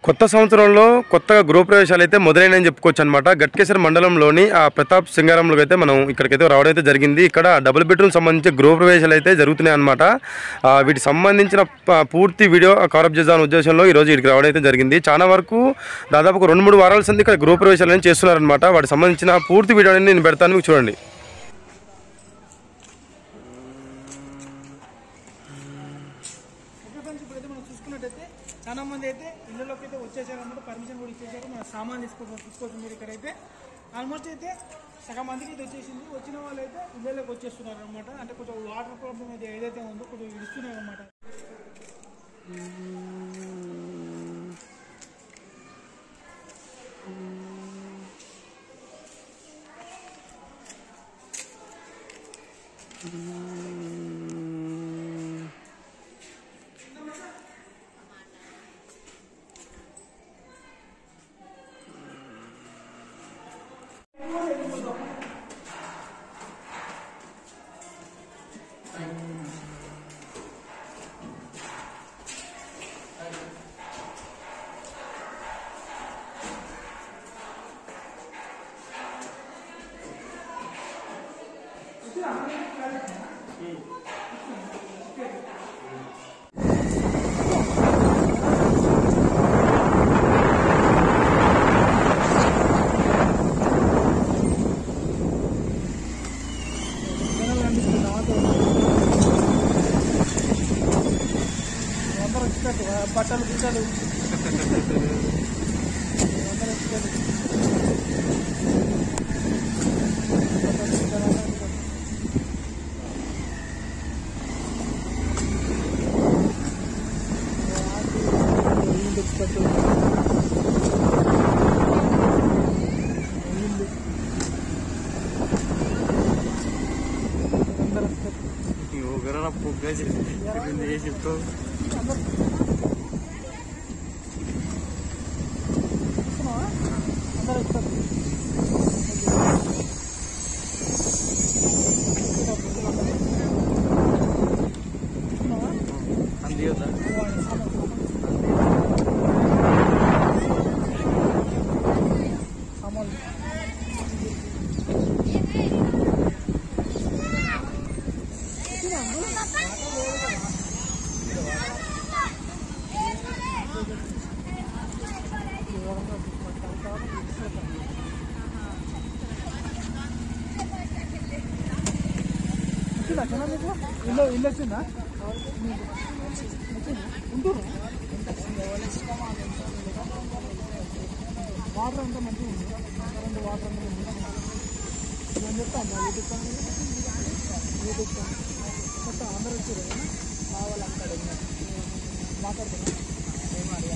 కొత్త సంవత్సరంలో కొత్తగా గృహప్రవేశాలు అయితే మొదలైనని చెప్పుకోవచ్చు అనమాట గట్కేశ్వర మండలంలోని ఆ ప్రతాప్ సింగారంలో అయితే మనం ఇక్కడికైతే రావడం అయితే జరిగింది ఇక్కడ డబుల్ బెడ్రూమ్ సంబంధించి గృహప్రవేశాలు అయితే జరుగుతున్నాయి అనమాట వీటికి సంబంధించిన ప- పూర్తి వీడియో కవరప్ చేద్దాం ఉద్దేశంలో ఈరోజు ఇక్కడికి రావడం అయితే జరిగింది చాలా వరకు దాదాపు ఒక రెండు మూడు వారాల సంది ఇక్కడ గృహప్రవేశాలు అనేది చేస్తున్నారనమాట వాటికి సంబంధించిన పూర్తి వీడియో అనేది నేను పెడతాను మీకు చూడండి ఓకే ఫ్రెండ్స్ ఇప్పుడైతే మనం చూసుకున్నట్టయితే చాలా మంది అయితే ఇళ్ళలోకి అయితే వచ్చేసారు అన్నమాట పర్మిషన్ కూడా ఇచ్చేసారు మన సామాన్ తీసుకో తీసుకోవచ్చు మీరు ఇక్కడైతే ఆల్మోస్ట్ అయితే సగం మందికి అయితే వచ్చేసింది వచ్చిన వాళ్ళు అయితే ఇళ్ళలోకి వచ్చేస్తున్నారు అనమాట అంటే కొంచెం వాటర్ ప్రాబ్లం అయితే ఏదైతే ఉందో కొంచెం ఇస్తున్నారు అనమాట జనాలు కనిపిస్తుంది దాంతో అందరూ వచ్చినట్టు ఆ బట్టలు గుట్టలు అందరూ వచ్చినట్టు బట్టలు గుట్టలు అందరూ వచ్చినట్టు. ఇల్లు తెచ్చినట్టు. ఇల్లు. అందరూ వచ్చినట్టు. ఎవరైనా పొగ్గ చేసి చెప్తావు చూస్తున్నావా? అందరూ వచ్చినట్టు. చూస్తున్నావా? అంది కదా సామాన్లు వచ్చిందా చిన్న మీకు ఇల్లు ఇల్లు వచ్చిందా ఉంటురు వాటర్ అంతా మంచిగా ఉంది రెండు వాటర్ అంతా ఉంది నేను చెప్తాను మా యూట్యూబ్ ఛానల్ యూట్యూబ్ ఛానల్ మొత్తం అందరూ వచ్చారు కదా మా వాళ్ళు అక్కడ ఉన్నారు మాట్లాడుతున్నా